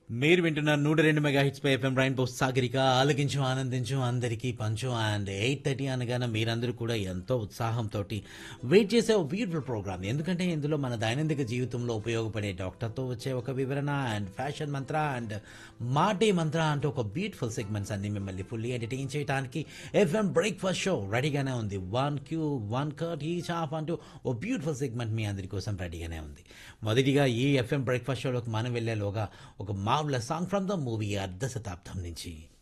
మీరు వింటున్నారు నూట రెండు మెగా హిట్స్ పై ఎఫ్ఎం రైన్ పోస్ట్ సాగరిక ఆలకించు ఆనందించు అందరికీ పంచు అండ్ ఎయిట్ థర్టీ అనగానే మీరందరూ కూడా ఎంతో ఉత్సాహంతో వెయిట్ చేసే ఒక బ్యూటిఫుల్ ప్రోగ్రామ్ ఎందుకంటే ఇందులో మన దైనందిక జీవితంలో ఉపయోగపడే డాక్టర్తో వచ్చే ఒక వివరణ అండ్ ఫ్యాషన్ మంత్ర అండ్ మాటే మంత్ర అంటూ ఒక బ్యూటిఫుల్ సెగ్మెంట్స్ అన్ని మిమ్మల్ని ఫుల్లీ ఎంటర్టైన్ చేయడానికి ఎఫ్ఎం బ్రేక్ఫాస్ట్ షో రెడీగానే ఉంది one Q one cut each half అంటూ ఓ బ్యూటిఫుల్ సెగ్మెంట్ మీ అందరి కోసం రెడీగానే ఉంది మొదటిగా ఈ ఎఫ్ఎం బ్రేక్ఫాస్ట్ షోలోకి మనం వెళ్ళేలోగా ఒక మావుల song from the movie Ardha Shatabdam నుంచి